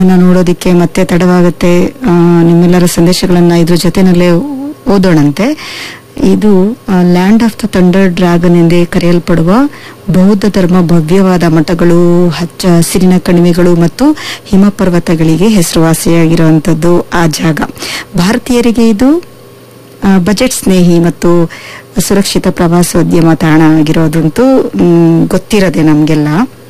ನೋಡೋದಿಕ್ಕೆ ಮತ್ತೆ ತಡವಾಗುತ್ತೆ ಆ, ನಿಮ್ಮೆಲ್ಲರ ಸಂದೇಶಗಳನ್ನ ಇದ್ರ ಜೊತೆನಲ್ಲೇ ಓದೋಣಂತೆ ಇದು land of the thunder dragon ಎಂದೇ ಕರೆಯಲ್ಪಡುವ ಬೌದ್ಧ ಧರ್ಮ ಭವ್ಯವಾದ ಮಠಗಳು ಹಚ್ಚ ಹಸಿರಿನ ಕಣಿವೆಗಳು ಮತ್ತು ಹಿಮಪರ್ವತಗಳಿಗೆ ಹೆಸರುವಾಸಿಯಾಗಿರುವಂಥದ್ದು ಆ ಜಾಗ ಭಾರತೀಯರಿಗೆ ಇದು ಆ, ಬಜೆಟ್ ಸ್ನೇಹಿ ಮತ್ತು ಸುರಕ್ಷಿತ ಪ್ರವಾಸೋದ್ಯಮ ತಾಣ ಆಗಿರೋದಂತೂ ಮ್, ಗೊತ್ತಿರದೆ ನಮಗೆಲ್ಲ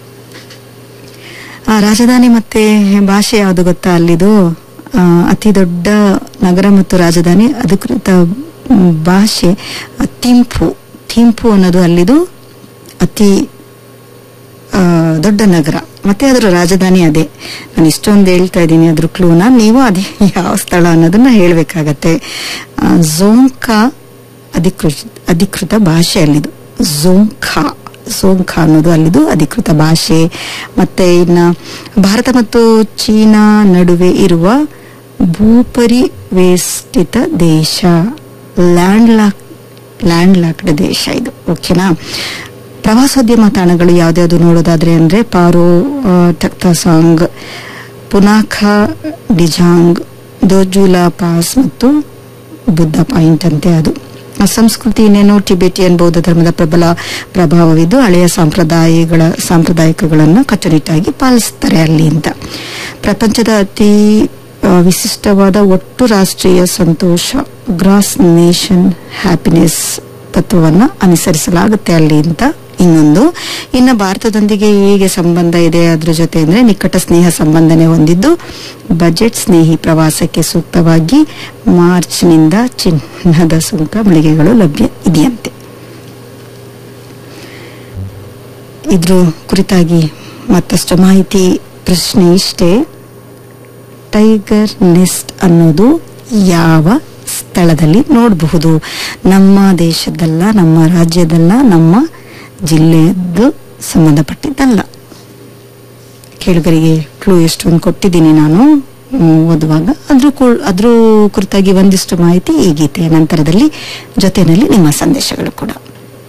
ಆ, ರಾಜಧಾನಿ ಮತ್ತೆ ಭಾಷೆ ಯಾವುದು ಗೊತ್ತಾ ಅಲ್ಲಿದು ಆ, ಅತಿ ದೊಡ್ಡ ನಗರ ಮತ್ತು ರಾಜಧಾನಿ ಅಧಿಕೃತ ಮ್, ಭಾಷೆ ಆ, ಥಿಂಪು ಥಿಂಪು ಅನ್ನೋದು ಅಲ್ಲಿದು ಅತಿ ಆ, ದೊಡ್ಡ ನಗರ ಮತ್ತೆ ಅದರ ರಾಜಧಾನಿ ಅದೇ ನಾನು ಇಷ್ಟೊಂದು ಹೇಳ್ತಾ ಇದ್ದೀನಿ ಅದ್ರ ಕ್ಲೂನ ನೀವು ಅದೇ ಯಾವ ಸ್ಥಳ ಅನ್ನೋದನ್ನ ಹೇಳ್ಬೇಕಾಗತ್ತೆ ಆ, ಝೋಂಕಾ ಅಧಿಕೃತ ಅಧಿಕೃತ ಭಾಷೆ ಅಲ್ಲಿದು ಝೋಂಖಾ ಝೋಂಖಾ ಅನ್ನೋದು ಅಲ್ಲಿದು ಅಧಿಕೃತ ಭಾಷೆ ಮತ್ತೆ ಇನ್ನ ಭಾರತ ಮತ್ತು ಚೀನಾ ನಡುವೆ ಇರುವ ಭೂಪರಿವೇಷ್ಟಿತ ದೇಶ ಲ್ಯಾಂಡ್ ಲಾಕ್ ಲ್ಯಾಂಡ್ ಲಾಕ್ಡ್ ದೇಶ ಇದು ಓಕೆನಾ ಪ್ರವಾಸೋದ್ಯಮ ತಾಣಗಳು ಯಾವ್ದ್ಯಾವ್ದು ನೋಡೋದಾದ್ರೆ ಅಂದ್ರೆ ಪಾರೋ ಆ, ಟಕ್ತಾಸಾಂಗ್ ಪುನಾಖ ಡಿಜಾಂಗ್ ದೋಜುಲಾ ಪಾಸ್ ಮತ್ತು ಬುದ್ಧ ಪಾಯಿಂಟ್ ಅಂತೆ ಅದು ಆ ಸಂಸ್ಕೃತಿ ಇನ್ನೇನು ಟಿಬೆಟಿಯನ್ ಬೌದ್ಧ ಧರ್ಮದ ಪ್ರಬಲ ಪ್ರಭಾವವಿದ್ದು ಹಳೆಯ ಸಂಪ್ರದಾಯಗಳ ಸಾಂಪ್ರದಾಯಿಕಗಳನ್ನು ಕಟ್ಟುನಿಟ್ಟಾಗಿ ಪಾಲಿಸ್ತಾರೆ ಅಲ್ಲಿ ಅಂತ ಪ್ರಪಂಚದ ಅತಿ ಆ, ವಿಶಿಷ್ಟವಾದ ಒಟ್ಟು ರಾಷ್ಟ್ರೀಯ ಸಂತೋಷ ಗ್ರಾಸ್ ನೇಷನ್ ಹ್ಯಾಪಿನೆಸ್ ತತ್ವವನ್ನು ಅನುಸರಿಸಲಾಗುತ್ತೆ ಅಲ್ಲಿ ಅಂತ ಇನ್ನೊಂದು ಇನ್ನು ಭಾರತದೊಂದಿಗೆ ಹೇಗೆ ಸಂಬಂಧ ಇದೆ ಅದ್ರ ಜೊತೆ ಅಂದ್ರೆ ನಿಕಟ ಸ್ನೇಹ ಸಂಬಂಧನೆ ಹೊಂದಿದ್ದು ಬಜೆಟ್ ಸ್ನೇಹಿ ಪ್ರವಾಸಕ್ಕೆ ಸೂಕ್ತವಾಗಿ ಮಾರ್ಚ್ನಿಂದ ಚಿನ್ನದ ಸುಂಕ ಮಳಿಗೆಗಳು ಲಭ್ಯ ಇದೆಯಂತೆ ಇದ್ರ ಕುರಿತಾಗಿ ಮತ್ತಷ್ಟು ಮಾಹಿತಿ ಪ್ರಶ್ನೆ ಇಷ್ಟೇ ಟೈಗರ್ ನೆಸ್ಟ್ ಅನ್ನೋದು ಯಾವ ಸ್ಥಳದಲ್ಲಿ ನೋಡಬಹುದು ನಮ್ಮ ದೇಶದಲ್ಲ ನಮ್ಮ ರಾಜ್ಯದಲ್ಲ ನಮ್ಮ ಜಿಲ್ಲೆಯದ್ದು ಸಂಬಂಧಪಟ್ಟಿದ್ದಲ್ಲ ಕೇಳುಗರಿಗೆ ಕ್ಲೂ ಎಷ್ಟೊಂದು ಕೊಟ್ಟಿದ್ದೀನಿ ನಾನು ಹ್ಮ್, ಓದುವಾಗ ಅದ್ರ ಕು- ಅದ್ರ ಕುರಿತಾಗಿ ಒಂದಿಷ್ಟು ಮಾಹಿತಿ ಈ ಗೀತೆಯ ನಂತರದಲ್ಲಿ ಜೊತೆಯಲ್ಲಿ ನಿಮ್ಮ ಸಂದೇಶಗಳು ಕೂಡ